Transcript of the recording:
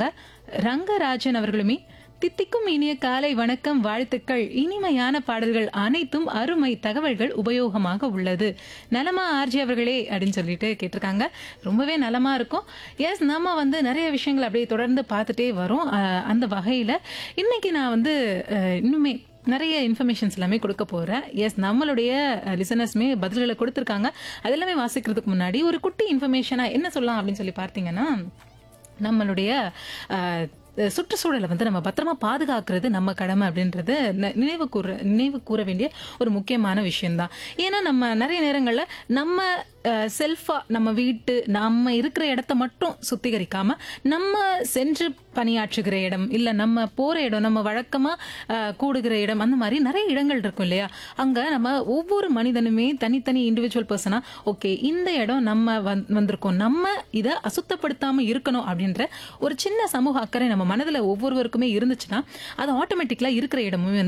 கேட்டிருக்காங்க ரங்கராஜன் அவர்களுமே தித்திக்கும் இனிய காலை வணக்கம் வாழ்த்துக்கள் இனிமையான பாடல்கள் அனைத்தும் அருமை தகவல்கள் உபயோகமாக உள்ளது நலமா ஆர்ஜி அவர்களே அப்படின்னு சொல்லிட்டு கேட்டிருக்காங்க ரொம்பவே நலமா இருக்கும் எஸ் நம்ம வந்து நிறைய விஷயங்கள் அப்படியே தொடர்ந்து பார்த்துட்டே வரோம் அஹ், அந்த வகையில இன்னைக்கு நான் வந்து அஹ், இன்னுமே நிறைய இன்ஃபர்மேஷன்ஸ் எல்லாமே கொடுக்க போறேன் எஸ் நம்மளுடைய லிசனர்ஸ்மே பதில்களை கொடுத்துருக்காங்க அதெல்லாமே வாசிக்கிறதுக்கு முன்னாடி ஒரு குட்டி இன்ஃபர்மேஷனா என்ன சொல்லலாம் அப்படின்னு சொல்லி பார்த்தீங்கன்னா நம்மளுடைய அஹ், சுற்றுச்சூழலை வந்து நம்ம பத்திரமா பாதுகாக்கிறது நம்ம கடமை அப்படின்றது ந- நினைவு கூற நினைவு கூற வேண்டிய ஒரு முக்கியமான விஷயம்தான் ஏன்னா நம்ம நிறைய நேரங்களில் நம்ம செல்ஃபா நம்ம வீட்டு நம்ம இருக்கிற இடத்த மட்டும் சுத்திகரிக்காம நம்ம சென்று பணியாற்றுகிற இடம் இல்ல நம்ம போற இடம் நம்ம வழக்கமா அஹ், கூடுகிற இடம் அந்த மாதிரி நிறைய இடங்கள் இருக்கும் இல்லையா அங்க நம்ம ஒவ்வொரு மனிதனுமே தனித்தனி இண்டிவிஜுவல் பர்சனா ஓகே இந்த இடம் நம்ம வந்- வந்திருக்கோம் நம்ம இதை அசுத்தப்படுத்தாம இருக்கணும் அப்படின்ற ஒரு சின்ன சமூக அக்கறை நம்ம மனதுல ஒவ்வொருவருக்குமே இருந்துச்சுன்னா அது ஆட்டோமேட்டிக்கலா இருக்கிற இடமுமே வந்து